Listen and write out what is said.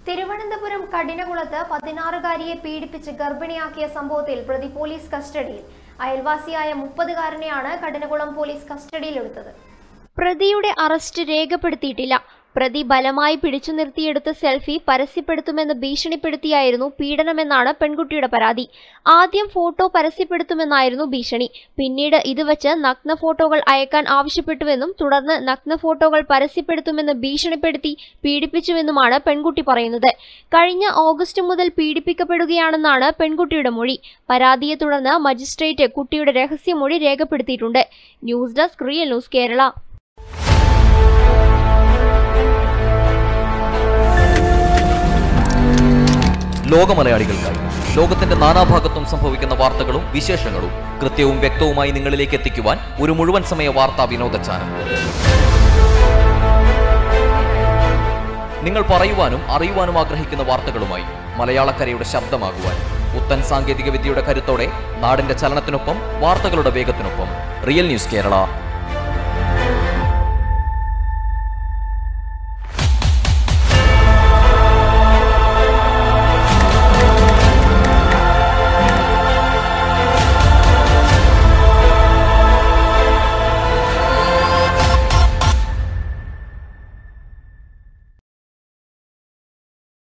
തിരുവനന്തപുരം കഠിനകുളത്ത് പതിനാറുകാരിയെ പീഡിപ്പിച്ച് ഗർഭിണിയാക്കിയ സംഭവത്തിൽ പ്രതി പോലീസ് കസ്റ്റഡിയിൽ അയൽവാസിയായ മുപ്പതുകാരനെയാണ് കഠിനകുളം പോലീസ് കസ്റ്റഡിയിലെടുത്തത് പ്രതിയുടെ അറസ്റ്റ് രേഖപ്പെടുത്തിയിട്ടില്ല പ്രതി ബലമായി പിടിച്ചു നിർത്തിയെടുത്ത സെൽഫി പരസ്യപ്പെടുത്തുമെന്ന് ഭീഷണിപ്പെടുത്തിയായിരുന്നു പീഡനമെന്നാണ് പെൺകുട്ടിയുടെ പരാതി ആദ്യം ഫോട്ടോ പരസ്യപ്പെടുത്തുമെന്നായിരുന്നു ഭീഷണി പിന്നീട് ഇത് വച്ച് നഗ്ന ഫോട്ടോകൾ അയക്കാൻ ആവശ്യപ്പെട്ടുവെന്നും തുടർന്ന് നഗ്ന ഫോട്ടോകൾ പരസ്യപ്പെടുത്തുമെന്ന് ഭീഷണിപ്പെടുത്തി പീഡിപ്പിച്ചുവെന്നുമാണ് പെൺകുട്ടി പറയുന്നത് കഴിഞ്ഞ ഓഗസ്റ്റ് മുതൽ പീഡിപ്പിക്കപ്പെടുകയാണെന്നാണ് പെൺകുട്ടിയുടെ മൊഴി പരാതിയെ തുടർന്ന് മജിസ്ട്രേറ്റ് കുട്ടിയുടെ രഹസ്യമൊഴി രേഖപ്പെടുത്തിയിട്ടുണ്ട് news desk real news Kerala ലോകമലയാളികൾക്കായി ലോകത്തിന്റെ നാനാഭാഗത്തും സംഭവിക്കുന്ന വാർത്തകളും വിശേഷങ്ങളും കൃത്യവും വ്യക്തവുമായി നിങ്ങളിലേക്ക് എത്തിക്കുവാൻ ഒരു മുഴുവൻ സമയ വാർത്താ വിനോദ ചാനൽ നിങ്ങൾ പറയുവാനും അറിയുവാനും ആഗ്രഹിക്കുന്ന വാർത്തകളുമായി മലയാളക്കരയുടെ ശബ്ദമാകുവാൻ പുത്തൻ സാങ്കേതിക വിദ്യയുടെ കരുത്തോടെ നാടിന്റെ ചലനത്തിനൊപ്പം വാർത്തകളുടെ വേഗത്തിനൊപ്പം റിയൽ ന്യൂസ് കേരള